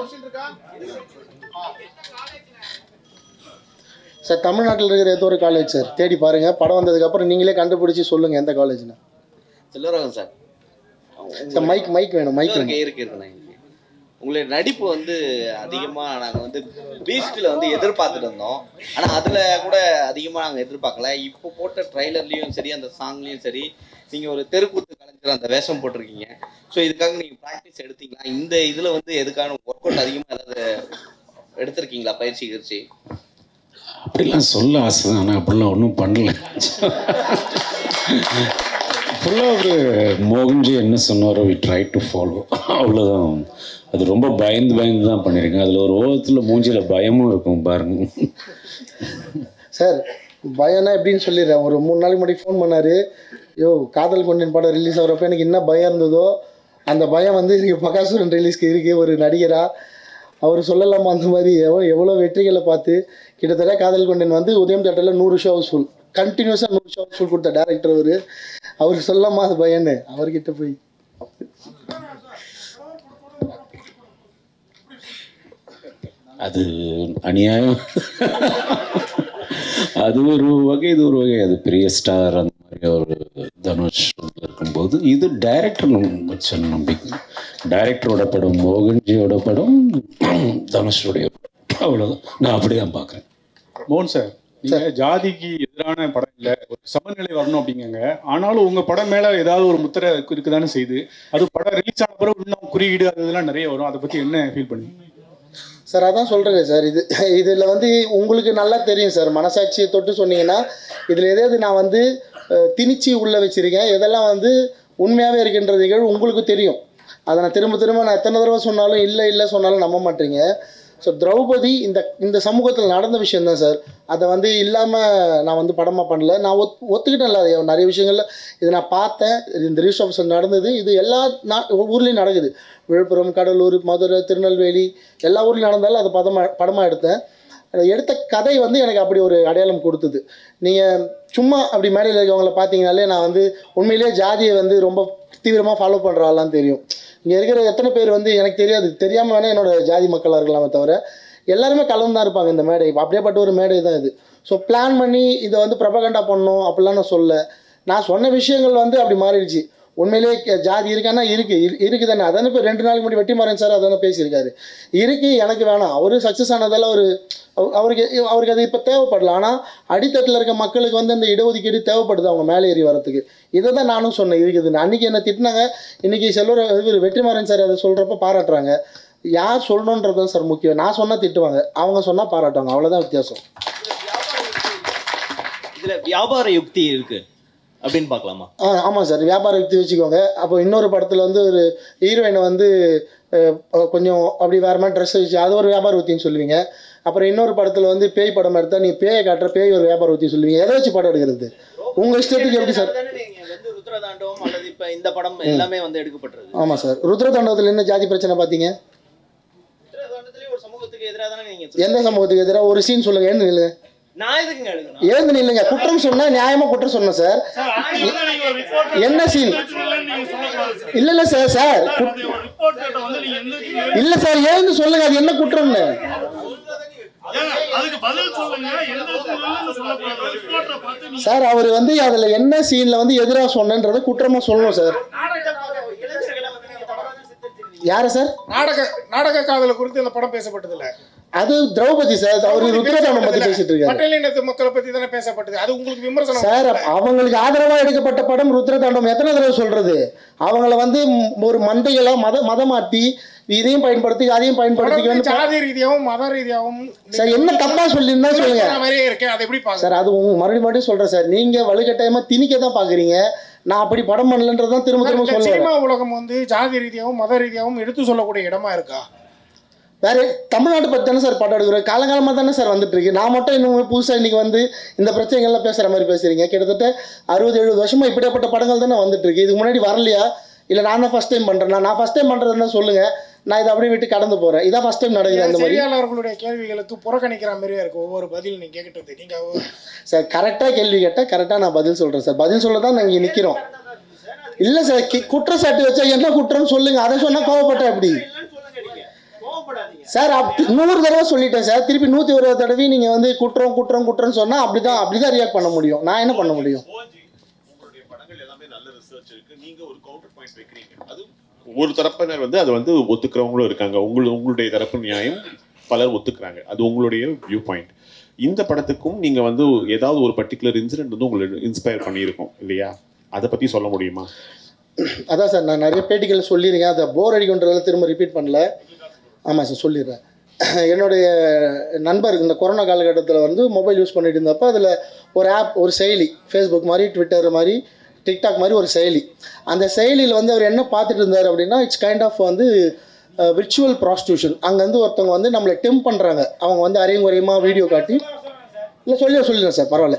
Sir தமிழ்நாட்டில் இருக்கிற ஏதோ ஒரு காலேஜ் சார் தேடி பாருங்க படம் வந்ததுக்கப்புறம் நீங்களே கண்டுபிடிச்சி சொல்லுங்க எந்த காலேஜ்னு Selvaraghavan sir sir mike mike வேணும் மைக் இருக்கு வேணும் இருக்கு இருக்குண்ணா இருக்கு. உங்களுடைய நடிப்பு வந்து அதிகமாக நாங்கள் வந்து பீஸ்டில் வந்து எதிர்பார்த்துட்டு இருந்தோம் ஆனால் அதில் கூட அதிகமாக நாங்கள் எதிர்பார்க்கல இப்போ போட்ட ட்ரைலர்லேயும் சரி அந்த சாங்லேயும் சரி நீங்கள் ஒரு தெருக்கூத்து கலைஞர் அந்த வேஷம் போட்டிருக்கீங்க ஸோ இதுக்காக நீங்கள் ப்ராக்டிஸ் எடுத்தீங்களா இந்த இதில் வந்து எதுக்கான ஒர்க் அவுட் அதிகமாக ஏதாவது எடுத்திருக்கீங்களா பயிற்சி கிருச்சி அப்படிலாம் சொல்ல ஆசை தான் ஆனால் அப்படிலாம் ஒன்றும் பண்ணல ஃபுல்லாக ஒரு மோகன்ஜி என்ன சொன்னாரோ வி ட்ரை டு ஃபாலோ அவ்வளோதான் அது ரொம்ப பயந்து பயந்து தான் பண்ணியிருக்கேன் அதில் ஒரு ஓரத்தில் மூஞ்சியில் பயமும் இருக்கும் பாருங்க சார் பயம்னா எப்படின்னு சொல்லிடுறேன் ஒரு மூணு நாளைக்கு முன்னாடி ஃபோன் பண்ணார் யோ காதல் கொண்டேன் படம் ரிலீஸ் ஆகிறப்ப எனக்கு என்ன பயம் இருந்ததோ அந்த பயம் வந்து எனக்கு பகாசுரன் ரிலீஸ்க்கு இருக்குது ஒரு நடிகராக அவர் சொல்லலாமா அந்த மாதிரி எவ்வளோ எவ்வளோ வெற்றிகளை பார்த்து கிட்டத்தட்ட காதல் கொண்டேன் வந்து உதயம் தேட்டரில் நூறு ஷோ ஹவுஸ்ஃபுல் கண்டினியூஸாக நூறு ஷோ ஹவுஸ்ஃபுல் கொடுத்த டேரக்டர் அவர் அவர் சொல்லலாமா அது பயன்னு அவர்கிட்ட போய் அது அநியாயம் அது ஒரு வகை இது ஒரு வகை அது பெரிய ஸ்டார் அந்த மாதிரி ஒரு தனுஷ் இருக்கும்போது இது டைரக்டர் வச்ச நம்பிக்கை டைரக்டரோட படம் மோகன்ஜியோட படம் தனுஷோடைய படம் அவ்வளோதான் நான் அப்படி தான் பார்க்குறேன் மோகன் சார் நீங்க ஜாதிக்கு எதிரான படம் இல்ல ஒரு சமநிலை வரணும் அப்படிங்கங்க ஆனாலும் உங்க படம் மேல ஏதாவது ஒரு முத்திரை இருக்கு- இருக்குதானே செய்யுது அது படம் ரிலீஸ் ஆன பிறகு இன்னும் குறியீடு அது இதெல்லாம் நிறைய வரும் அதை பத்தி என்ன ஃபீல் பண்ணி சார் அதான் சொல்கிறேங்க சார் இது இதில் வந்து உங்களுக்கு நல்லா தெரியும் சார் மனசாட்சியை தொட்டு சொன்னீங்கன்னா இதில் எதாவது நான் வந்து அஹ், திணிச்சு உள்ளே வச்சுருக்கேன் எதெல்லாம் வந்து உண்மையாகவே இருக்கின்ற நிகழ்வு உங்களுக்கு தெரியும் அதை நான் திரும்ப திரும்ப நான் எத்தனை தடவை சொன்னாலும் இல்லை இல்லை சொன்னாலும் நம்ப மாட்டீங்க ஸோ திரௌபதி இந்த இந்த சமூகத்தில் நடந்த விஷயம்தான் சார் அதை வந்து இல்லாமல் நான் வந்து படமாக பண்ணல நான் ஒத் ஒத்துக்கிட்டேன்ல அது நிறைய விஷயங்களில் இதை நான் பார்த்தேன் இந்த ரிலீஸ் ஆஃபீஸர் நடந்தது இது எல்லா நா ஊர்லேயும் நடக்குது விழுப்புரம் கடலூர் மதுரை திருநெல்வேலி எல்லா ஊர்லையும் நடந்தாலும் அதை படமாக படமாக எடுத்தேன் அதை எடுத்த கதை வந்து எனக்கு அப்படி ஒரு அடையாளம் கொடுத்தது நீங்கள் சும்மா அப்படி மேடையில் இருக்கவங்கள பார்த்தீங்கனாலே நான் வந்து உண்மையிலேயே ஜாதியை வந்து ரொம்ப தீவிரமாக ஃபாலோ பண்ணுற ஆள்லாம் தெரியும் இங்கே இருக்கிற எத்தனை பேர் வந்து எனக்கு தெரியாது தெரியாமல் வேணால் என்னோட ஜாதி மக்களாக இருக்கலாமே தவிர எல்லாருமே கலந்து தான் இருப்பாங்க இந்த மேடை அப்படியேப்பட்ட ஒரு மேடை தான் இது ஸோ பிளான் பண்ணி இதை வந்து ப்ரபகண்டா பண்ணணும் அப்படிலாம் நான் சொல்ல நான் சொன்ன விஷயங்கள் வந்து அப்படி மாறிடுச்சு உண்மையிலேயே கே- ஜாதி இருக்கான்னா இருக்கு இரு- இருக்குதானே அதானே இப்போ ரெண்டு நாளைக்கு முன்னாடி வெட்டிமாறன் சார் அதானே பேசியிருக்காரு இருக்கு எனக்கு வேணாம் அவரு சக்ஸஸ் ஆனதால ஒரு அவ- அவருக்கு அவருக்கு அது இப்போ தேவைப்படல ஆனால் அடித்தட்டில் இருக்க மக்களுக்கு வந்து அந்த இடஒதுக்கீடு தேவைப்படுது அவங்க மேலே ஏறி வரத்துக்கு இதை தான் நானும் சொன்னேன் இருக்குதுன்னு அன்றைக்கி என்ன திட்டினாங்க இன்றைக்கி செல்வர இவர் வெற்றிமாறன் சார் அதை சொல்கிறப்ப பாராட்டுறாங்க யார் சொல்லணுன்றது தான் சார் முக்கியம் நான் சொன்னால் திட்டுவாங்க அவங்க சொன்னால் பாராட்டுவாங்க அவ்வளோதான் வித்தியாசம் இதுல வியாபார யுக்தி இருக்கு அப்படின்னு பார்க்கலாமா ஆ ஆமாம் சார் வியாபார யுக்தி வச்சுக்கோங்க அப்போ இன்னொரு படத்தில் வந்து ஒரு ஹீரோயினை வந்து அஹ், அஹ், கொஞ்சம் அப்படி வேறு மாதிரி ட்ரெஸ் வச்சு அது ஒரு வியாபார உத்தின்னு சொல்லுவீங்க அப்புறம் இன்னொரு படத்தில் வந்து பேய் படம் எடுத்தால் நீ பேயை காட்டுற பேய் ஒரு வியாபார உத்தி சொல்லுவீங்க எதை வச்சு படம் எடுக்கிறது உங்கள் இஷ்டத்துக்கு எப்படி சார் தானே நீங்க வந்து ருத்ரதாண்டவம் அல்லது இப்ப இந்த படம் எல்லாமே வந்து எடுக்கப்பட்டது ஆமாம் சார் ருத்ரதாண்டவத்தில் என்ன ஜாதி பிரச்சனை பார்த்தீங்க ருத்ரதாண்டத்திலேயே ஒரு சமூகத்துக்கு எதிராக தானே நீங்க எந்த சமூகத்துக்கு எதிராக ஒரு சீன் சொல்லுங்க எழுந்து நில்லுங்க நான் எதுக்குங்க எழுதணும் எழுந்து நில்லுங்க குற்றம் சொன்னா நியாயமா குற்றம் சொன்னேன் சார் என்ன சீன் இல்ல இல்ல சார் சார் குட்- இல்ல சார் எழுந்து சொல்லுங்க அது என்ன குற்றம்னு அதுக்கு பதில் சொல்லுங்க எந்த சூழல்னு சொல்லக்கூடாது ரிப்போர்ட்டை பார்த்து நீங்க சார் அவர் வந்து அதுல என்ன சீன்ல வந்து எதிராக சொன்னன்றத குற்றமா சொல்லணும் சார் யாரு சார் நாடக நாடக காதலை குறித்து இந்த படம் பேசப்பட்டதில்ல அது திரௌபதி சார் அவர் ருத்ரதாண்டம் பத்தி பேசிட்டு இருக்காரு பட்டியல் இனத்து மக்களை பத்தி தானே பேசப்பட்டது அது உங்களுக்கு விமர்சனம் சார் அவங்களுக்கு ஆதரவா எடுக்கப்பட்ட படம் ருத்ரதாண்டம் எத்தனை தடவை சொல்றது அவங்கள வந்து ம், ஒரு மந்தைகளா மத மதம் மாத்தி இதையும் பயன்படுத்தி அதையும் படம் பயன்படுத்தி ஜாதி ரீதியாகவும் மத ரீதியாகவும் சார் என்ன தப்பா சொல்லியிருந்தா சொல்லுங்க விமர்சனம் மாதிரியே இருக்கு அதை எப்படி பாக்குறேன் சார் அது உங்க மறுபடியும் மறுபடியும் சொல்றேன் சார் நீங்க வலுக்கட்டாயமா திணிக்க தான் பாக்குறீங்க நான் அப்படி படம் பண்ணலன்றதான் திரும்ப திரும்ப இந்த சொல்லுவேன் சினிமா உலகம் வந்து ஜாதி ரீதியாகவும் மத ரீதியாகவும் எடுத்து சொல்லக்கூடிய இடமா இருக்கா வேற தமிழ்நாட்டை பத்தி தானே சார் படம் எடுக்கிறோம் காலங்காலமா தானே சார் வந்துட்டு இருக்கு நான் மட்டும் இன்னும் புதுசா இன்னைக்கு வந்து இந்த பிரச்சனைகள்லாம் பேசுற மாதிரி பேசுறீங்க கிட்டத்தட்ட அறுபது எழுபது வருஷமா இப்படியாப்பட்ட படங்கள் தானே வந்துட்டு இருக்கு இதுக்கு முன்னாடி வரலையா இல்ல நான் தான் ஃபர்ஸ்ட் டைம் பண்றேன் நான் ஃபர்ஸ்ட் டைம் பண்றதுன்னா சொல்லுங்க நான் இதை அப்படியே விட்டு கடந்து போறேன் இதான் ஃபர்ஸ்ட் டைம் நடக்குது அந்த மாதிரி செய்தியாளர்களுடைய கேள்விகளுக்கு புறக்கணிக்கிற மாதிரியே இருக்கு ஒவ்வொரு பதில் நீங்க கேட்கறது நீங்க சார் கரெக்டாக கேள்வி கேட்டால் கரெக்டாக நான் பதில் சொல்கிறேன் சார் பதில் சொல்ல தான் நாங்கள் நிற்கிறோம் இல்லை சார் கி- குற்றச்சாட்டு வச்சா என்ன குற்றம்னு சொல்லுங்க அதை சொன்னால் கோவப்பட்டா எப்படி இல்லைன்னு சொல்லுங்க நீங்க கோவப்படாதீங்க சார் அப்படி நூறு தடவை சொல்லிட்டேன் சார் திருப்பி நூற்றி ஒரு தடவை நீங்கள் வந்து குற்றம் குற்றம் குற்றம்னு சொன்னால் அப்படி தான் அப்படி தான் ரியாக்ட் பண்ண முடியும் நான் என்ன பண்ண முடியும் உங்களுடைய படங்கள் எல்லாமே நல்ல ரிசர்ச் இருக்கு நீங்க ஒரு கவுண்டர் பாயிண்ட் வைக்கிறீங்க அது ஒரு தரப்பினர் வந்து அதை வந்து ஒத்துக்கிறவங்களும் இருக்காங்க உங்கள் உங்களுடைய தரப்பு நியாயம் பலர் ஒத்துக்கிறாங்க அது உங்களுடைய வியூ பாயிண்ட் இந்த படத்துக்கும் நீங்க வந்து ஏதாவது ஒரு பர்டிகுலர் இன்சிடென்ட் வந்து உங்களை இன்ஸ்பயர் பண்ணியிருக்கோம் இல்லையா அதை பத்தி சொல்ல முடியுமா அதான் சார் நான் நிறைய பேட்டிகள் சொல்லியிருக்கேன் அதை போர் அடிக்குன்றதால திரும்ப ரிப்பீட் பண்ணல ஆமாம் சார் சொல்லிடுறேன் என்னுடைய நண்பர் இந்த கொரோனா காலகட்டத்தில் வந்து மொபைல் யூஸ் பண்ணிட்டு இருந்தப்போ அதில் ஒரு ஆப் ஒரு செயலி ஃபேஸ்புக் மாதிரி ட்விட்டர் மாதிரி டிக்டாக் மாதிரி ஒரு செயலி அந்த செயலியில் வந்து அவர் என்ன பார்த்துட்டு இருந்தார் அப்படின்னா இட்ஸ் கைண்ட் ஆஃப் வந்து விர்ச்சுவல் ப்ராஸ்டியூஷன் அங்கேருந்து ஒருத்தவங்க வந்து நம்மளை டெம் பண்ணுறாங்க அவங்க வந்து அரையும் குறையுமா வீடியோ காட்டி இல்லை சொல்லி சொல்லிடுறேன் சார் பரவாயில்ல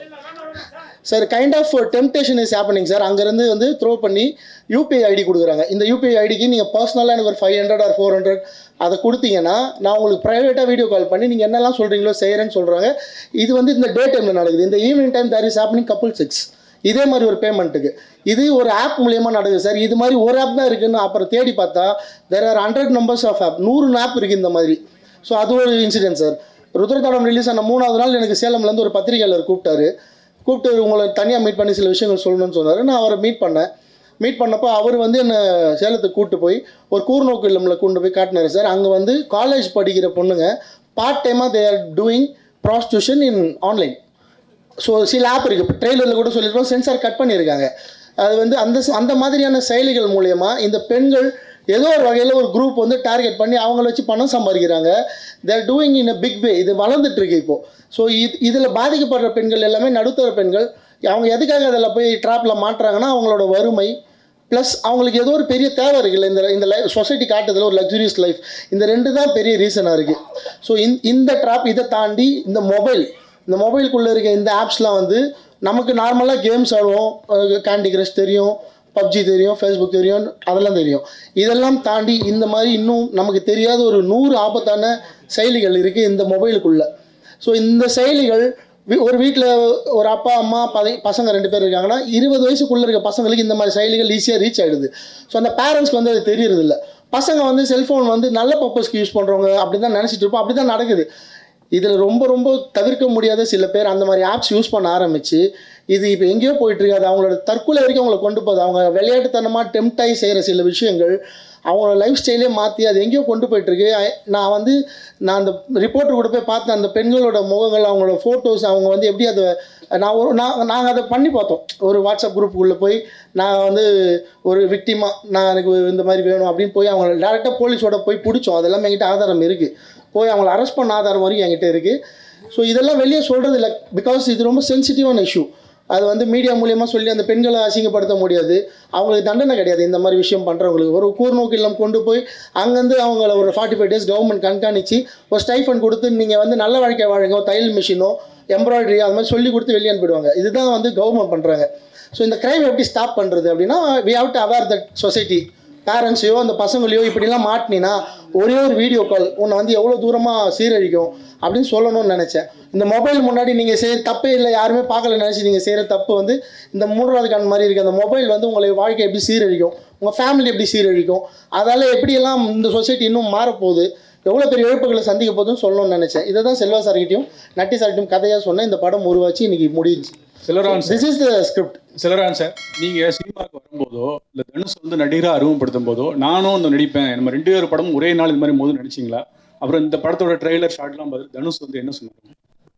sir kind of temptation is happening sir அங்கேருந்து வந்து த்ரோ பண்ணி யூபிஐ ஐடி கொடுக்குறாங்க இந்த யூபிஐ ஐடிக்கு நீங்கள் பர்சனலாக எனக்கு ஒரு five hundred or four hundred அதை கொடுத்தீங்கன்னா நான் உங்களுக்கு ப்ரைவேட்டாக வீடியோ கால் பண்ணி நீங்கள் என்னெல்லாம் சொல்கிறீங்களோ செய்கிறேன்னு சொல்கிறாங்க இது வந்து இந்த டே டைமில் நடக்குது இந்த evening time there is happening couple sex இதே மாதிரி ஒரு பேமெண்ட்டுக்கு இது ஒரு ஆப் மூலியமாக நடக்குது சார் இது மாதிரி ஒரு ஆப் தான் இருக்குன்னு அப்புறம் தேடி பார்த்தா there are hundred numbers of app நூறு ஆப் இருக்குது இந்த மாதிரி ஸோ அது ஒரு இன்சிடென்ட் சார் ருத்ரதாடம் ரிலீஸ் ஆன மூணாவது நாள் எனக்கு சேலம்லேருந்து ஒரு பத்திரிகையாளர் கூப்பிட்டாரு கூப்பிட்டு உங்களை தனியாக மீட் பண்ணி சில விஷயங்கள் சொல்லணும்னு சொன்னார் நான் அவரை மீட் பண்ணேன் மீட் பண்ணப்போ அவர் வந்து என்னை சேலத்துக்கு கூப்பிட்டு போய் ஒரு கூர்நோக்கு இல்லமில் கொண்டு போய் காட்டினார் சார் அங்கே வந்து காலேஜ் படிக்கிற பொண்ணுங்க பார்ட் டைமாக they are doing prostitution in online so சில ஆப் இருக்குது இப்போ ட்ரெய்லரில் கூட சொல்லியிருக்கோம் சென்சார் கட் பண்ணியிருக்காங்க அது வந்து அந்த அந்த மாதிரியான செயலிகள் மூலயமா இந்த பெண்கள் ஏதோ ஒரு வகையில் ஒரு குரூப் வந்து டார்கெட் பண்ணி அவங்கள வச்சு பணம் சம்பாதிக்கிறாங்க they're doing in a big way இது வளர்ந்துட்டு இருக்கு இப்போ ஸோ இது இதில் பாதிக்கப்படுற பெண்கள் எல்லாமே நடுத்தர பெண்கள் அவங்க எதுக்காக அதில் போய் ட்ராப்பில் மாட்டுறாங்கன்னா அவங்களோட வறுமை ப்ளஸ் அவங்களுக்கு ஏதோ ஒரு பெரிய தேவை இருக்குல்ல இந்த இந்த லைஃப் சொசைட்டி காட்டுறதுல ஒரு லக்ஸுரியஸ் லைஃப் இந்த ரெண்டு தான் பெரிய ரீசனாக இருக்குது ஸோ இந்த இந்த ட்ராப் இதை தாண்டி இந்த மொபைல் இந்த மொபைலுக்குள்ளே இருக்க இந்த ஆப்ஸ்லாம் வந்து நமக்கு நார்மலாக கேம்ஸ் ஆடுவோம் கேண்டி கிரஷ் தெரியும் பப்ஜி தெரியும் ஃபேஸ்புக் தெரியும் அதெல்லாம் தெரியும் இதெல்லாம் தாண்டி இந்த மாதிரி இன்னும் நமக்கு தெரியாத ஒரு நூறு ஆபத்தான செயலிகள் இருக்குது இந்த மொபைலுக்குள்ளே ஸோ இந்த செயலிகள் வி- ஒரு வீட்டில் ஒரு அப்பா அம்மா பதை பசங்க ரெண்டு பேர் இருக்காங்கன்னா இருபது வயசுக்குள்ளே இருக்க பசங்களுக்கு இந்த மாதிரி செயலிகள் ஈஸியாக ரீச் ஆகிடுது ஸோ அந்த பேரண்ட்ஸ்க்கு வந்து அது தெரியறதில்ல பசங்க வந்து செல்ஃபோன் வந்து நல்ல பர்பஸ்க்கு யூஸ் பண்ணுறவங்க அப்படி தான் நினச்சிட்டு இருப்போம் அப்படி தான் நடக்குது இதில் ரொம்ப ரொம்ப தவிர்க்க முடியாத சில பேர் அந்த மாதிரி ஆப்ஸ் யூஸ் பண்ண ஆரம்பித்து இது இப்போ எங்கேயோ போயிட்டுருக்கு அது அவங்களோட தற்கொலை வரைக்கும் அவங்கள கொண்டு போகுது அவங்க விளையாட்டுத்தனமாக டெம்ட் ஆகி செய்கிற சில விஷயங்கள் அவங்களோட லைஃப் ஸ்டைலே மாற்றி அது எங்கேயோ கொண்டு போயிட்டுருக்கு I- நான் வந்து நான் அந்த ரிப்போர்ட்டர் கூட போய் பார்த்தேன் அந்த பெண்களோட முகங்கள் அவங்களோட ஃபோட்டோஸ் அவங்க வந்து எப்படி அதை நான் ஒரு நான் நாங்கள் அதை பண்ணி பார்த்தோம் ஒரு வாட்ஸ்அப் குரூப்புக்குள்ளே போய் நான் வந்து ஒரு விக்டிமா நான் எனக்கு இந்த மாதிரி வேணும் அப்படின்னு போய் அவங்கள டேரெக்டாக போலீஸோட போய் பிடிச்சோம் அதெல்லாம் என்கிட்ட ஆதாரம் இருக்குது போய் அவங்கள அரெஸ்ட் பண்ண ஆதாரம் வரைக்கும் என்கிட்ட இருக்குது ஸோ இதெல்லாம் வெளியே சொல்கிறது இல்லை பிகாஸ் இது ரொம்ப சென்சிட்டிவான இஷ்யூ அது வந்து மீடியா மூலியமாக சொல்லி அந்த பெண்களை அசிங்கப்படுத்த முடியாது அவங்களுக்கு தண்டனை கிடையாது இந்த மாதிரி விஷயம் பண்ணுறவங்களுக்கு ஒரு கூர்நோக்கு இல்லம் கொண்டு போய் அங்கேருந்து அவங்கள ஒரு ஃபார்ட்டி ஃபைவ் டேஸ் கவர்மெண்ட் கண்காணித்து ஒரு ஸ்டைஃபன் கொடுத்து நீங்கள் வந்து நல்ல வாழ்க்கை வாழுங்க ஒரு தையல் மிஷினோ எம்ப்ராய்டரி அது மாதிரி சொல்லி கொடுத்து வெளியே அனுப்பிடுவாங்க இதுதான் வந்து கவர்மெண்ட் பண்ணுறாங்க ஸோ இந்த க்ரைம் எப்படி ஸ்டாப் பண்ணுறது அப்படின்னா we have to aware that society பேரண்ட்ஸையோ அந்த பசங்களையோ இப்படிலாம் மாட்டினீன்னா ஒரே ஒரு வீடியோ கால் உன்னை வந்து எவ்வளோ தூரமாக சீரழிக்கும் அப்படின்னு சொல்லணும்னு நினச்சேன் இந்த மொபைல் முன்னாடி நீங்கள் செய்கிற தப்பே இல்லை யாருமே பார்க்கல நினச்சி நீங்கள் செய்கிற தப்பு வந்து இந்த மூன்றாவது கண் மாதிரி இருக்குது அந்த மொபைல் வந்து உங்களை வாழ்க்கை எப்படி சீரழிக்கும் உங்கள் ஃபேமிலி எப்படி சீரழிக்கும் அதால் எப்படியெல்லாம் இந்த சொசைட்டி இன்னும் மாறப்போகுது எவ்வளோ பெரிய இழப்புகளை சந்திக்க போகுதுன்னு சொல்லணும்னு நினச்சேன் இதை தான் செல்வா சார்கிட்டையும் நட்டி சார்கிட்டையும் கதையாக சொன்னேன் இந்த படம் உருவாச்சு இன்னைக்கு முடிஞ்சுச்சு Selvaraj sir this is the script Selvaraj sir நீங்க சினிமாவுக்கு வரும்போதோ இல்ல தனுஷ் வந்து நடிகராக அறிமுகப்படுத்தும் போதோ நானும் இந்த நடிப்பேன் நம்ம ரெண்டு பேர் படமும் ஒரே நாள் இது மாதிரி போது நடிச்சிங்களா அப்புறம் இந்த படத்தோட ட்ரெய்லர் ஷார்ட்லாம் பார்த்து தனுஷ் வந்து என்ன சொன்னாங்க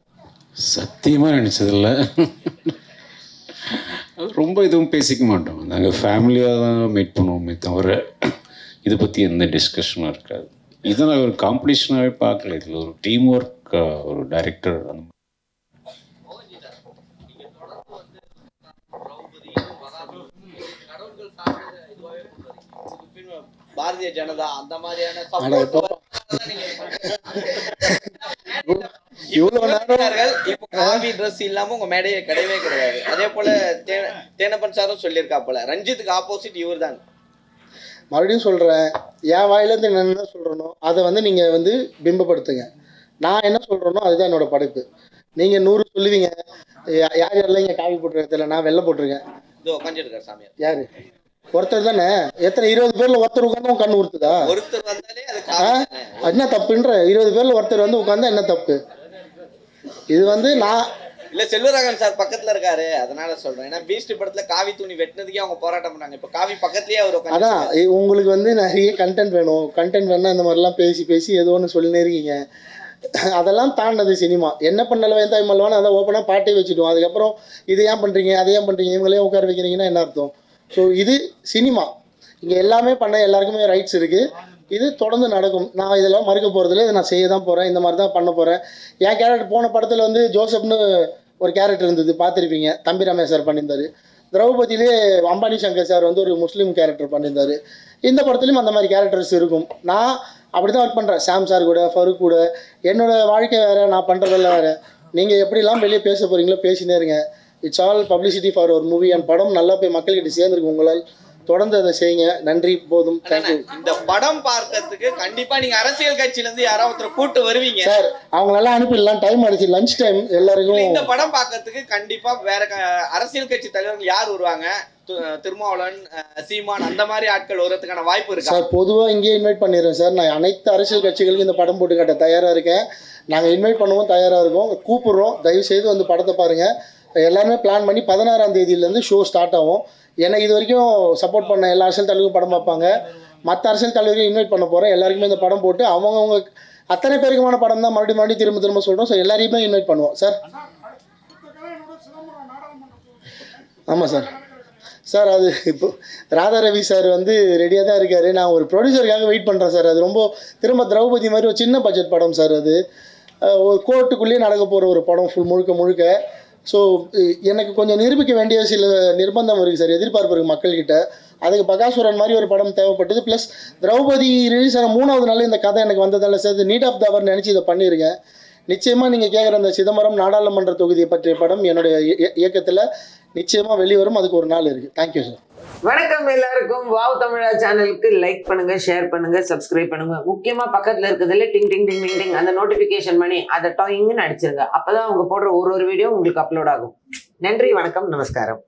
சத்தியமாக நினச்சதில்ல ரொம்ப எதுவும் பேசிக்க மாட்டோம் நாங்கள் ஃபேமிலியாக தான் மீட் பண்ணுவோமே தவிர இதை பற்றி எந்த டிஸ்கஷனும் இருக்காது இதை நான் ஒரு காம்படிஷனாகவே பார்க்கல இதில் ஒரு டீம் ஒர்க் ஒரு டைரக்டர் அந்த மாதிரி பாரதிய ஜனதா அந்த மாதிரியான ஆனா இப்போ- இவ்வளோ நேரம் support இப்போ காவி ட்ரெஸ் இல்லாம உங்க மேடையே கிடையவே கிடையாது அதே போல தே- தேனப்பன் சாரும் சொல்லியிருக்கா போல ரஞ்சித்துக்கு ஆப்போசிட் இவர் தான் மறுபடியும் சொல்கிறேன் என் வாயிலேருந்து நான் என்ன சொல்கிறேனோ அதை வந்து நீங்கள் வந்து பிம்பப்படுத்துங்க நான் என்ன சொல்கிறேனோ அதுதான் என்னோட படைப்பு நீங்கள் நூறு சொல்லுவீங்க யா- யார் யாரெல்லாம் இங்கே காவி போட்டிருக்க தெரியல நான் வெள்ளை போட்டிருக்கேன் இது உட்காந்துருக்காரு சாமியார் யார் ஒருத்தர் தானே எத்தனை இருபது பேர்ல ஒருத்தர் உட்காந்து உன் கண்ணு உறுத்துதா ஒருத்தர் வந்தாலே அது ஆ? காவி தானே. என்ன தப்புன்ற இருபது பேர்ல ஒருத்தர் வந்து உட்காந்தா என்ன தப்பு இது வந்து நான் இல்ல செல்வராகவன் சார் பக்கத்துல இருக்காரு அதனால சொல்றேன் ஏன்னா பீஸ்ட் படத்துல காவி துணி வெட்டினதுக்கே அவங்க போராட்டம் பண்ணாங்க இப்ப காவி பக்கத்துலயே அவர் உட்காந்து அதான் இ- உங்களுக்கு வந்து நிறைய கண்டென்ட் வேணும் கண்டென்ட் வேணா இந்த மாதிரிலாம் பேசி பேசி ஏதோ ஒன்று சொல்லினே இருக்கீங்க அதெல்லாம் தாண்டது சினிமா என்ன பண்ணல வெந்தாய் மல்வான்னு அதை ஓப்பனாக பாட்டே வச்சுடுவோம் அதுக்கப்புறம் இதை ஏன் பண்ணுறீங்க அதை ஏன் பண்ணுறீங்க இவங்களே உட்கார வைக்கிறீங்கன்னா என்ன அர்த்தம் ஸோ இது சினிமா இங்கே எல்லாமே பண்ண எல்லாருக்குமே ரைட்ஸ் இருக்குது இது தொடர்ந்து நடக்கும் நான் இதெல்லாம் மறுக்க போகிறதில்ல இதை நான் செய்ய தான் போகிறேன் இந்த மாதிரி தான் பண்ண போகிறேன் என் கேரக்டர் போன படத்தில் வந்து ஜோசப்னு ஒரு கேரக்டர் இருந்தது பார்த்துருப்பீங்க தம்பி ரமேஷ் சார் பண்ணியிருந்தாரு திரௌபதியிலே அம்பானி சங்கர் சார் வந்து ஒரு முஸ்லீம் கேரக்டர் பண்ணியிருந்தாரு இந்த படத்துலையும் அந்த மாதிரி கேரக்டர்ஸ் இருக்கும் நான் அப்படி தான் ஒர்க் பண்ணுறேன் சாம் சார் கூட ஃபருக் கூட என்னோட வாழ்க்கை வேறு நான் பண்ணுறதெல்லாம் வேறு நீங்கள் எப்படிலாம் வெளியே பேச போகிறீங்களோ பேசினே இருங்க இட்ஸ் ஆல் பப்ளிசிட்டி ஃபார் ஒரு மூவி அண்ட் படம் நல்லா போய் மக்கள்கிட்ட சேர்ந்துருக்கு உங்களால் தொடர்ந்து அதை செய்யுங்க நன்றி போதும் தேங்க்யூ இந்த படம் பார்க்கறதுக்கு கண்டிப்பா நீங்க அரசியல் கட்சியில இருந்து யாராவது ஒருத்தர் கூட்டு வருவீங்க சார் அவங்களெல்லாம் அனுப்பிடலாம் டைம் ஆயிடுச்சு லஞ்ச் டைம் இல்ல, எல்லாருக்கும் இந்த படம் பார்க்கறதுக்கு கண்டிப்பா வேற க- அரசியல் கட்சி தலைவர்கள் யார் வருவாங்க து- திருமாவளவன் அஹ், சீமான் அந்த மாதிரி ஆட்கள் வர்றதுக்கான வாய்ப்பு இருக்கா சார் பொதுவாக இங்கேயே இன்வைட் பண்ணிடுறேன் சார் நான் அனைத்து அரசியல் கட்சிகளுக்கும் இந்த படம் போட்டு காட்ட தயாராக இருக்கேன் நாங்கள் இன்வைட் பண்ணவும் தயாராக இருக்கோம் கூப்பிடுறோம் தயவு செய்து வந்து படத்தை பாருங்கள் எல்லாருமே பிளான் பண்ணி பதினாறாம் தேதியிலேருந்து ஷோ ஸ்டார்ட் ஆகும் எனக்கு இது வரைக்கும் சப்போர்ட் பண்ண எல்லா அரசியல் தலைவரும் படம் பார்ப்பாங்க மற்ற அரசியல் தலைவரையும் இன்வைட் பண்ண போகிறேன் எல்லாருக்குமே இந்த படம் போட்டு அவங்கவுங்க அத்தனை பேருக்குமான படம் தான் மறுபடியும் மறுபடியும் திரும்ப திரும்ப சொல்கிறோம் ஸோ எல்லாரையுமே இன்வைட் பண்ணுவோம் சார் ஆமாம் சார் சார் அது இப்போ ராதா ரவி சார் வந்து ரெடியாக தான் இருக்கார் நான் ஒரு ப்ரொடியூசருக்காக வெயிட் பண்ணுறேன் சார் அது ரொம்ப திரும்ப திரௌபதி மாதிரி ஒரு சின்ன பட்ஜெட் படம் சார் அது அஹ் ஒரு கோர்ட்டுக்குள்ளேயே நடக்க போகிற ஒரு படம் ஃபுல் முழுக்க முழுக்க ஸோ எனக்கு கொஞ்சம் நிரூபிக்க வேண்டிய சில நிர்பந்தம் இருக்குது சார் எதிர்பார்ப்பு இருக்குது மக்கள்கிட்ட அதுக்கு பகாசுரன் மாதிரி ஒரு படம் தேவைப்பட்டது ப்ளஸ் திரௌபதி ரிலீஸ் ஆன மூணாவது நாள் இந்த கதை எனக்கு வந்ததால் sir need of the hour நினச்சி இதை பண்ணியிருக்கேன் நிச்சயமாக நீங்கள் கேட்குற அந்த சிதம்பரம் நாடாளுமன்ற தொகுதியை பற்றிய படம் என்னுடைய இய- இயக்கத்தில் நிச்சயமாக வெளிவரும் அதுக்கு ஒரு நாள் இருக்குது தேங்க்யூ சார் வணக்கம் எல்லாருக்கும் வாவ் தமிழா சேனலுக்கு லைக் பண்ணுங்க ஷேர் பண்ணுங்க சப்ஸ்கிரைப் பண்ணுங்க முக்கியமா பக்கத்துல இருக்கிறதுல டிங் டிங் டிங் டிங் டிங் அந்த நோட்டிபிகேஷன் பண்ணி அதை டாயிங்னு அடிச்சிருங்க அப்பதான் அவங்க போடுற ஒரு ஒரு வீடியோ உங்களுக்கு அப்லோட் ஆகும் நன்றி வணக்கம் நமஸ்காரம்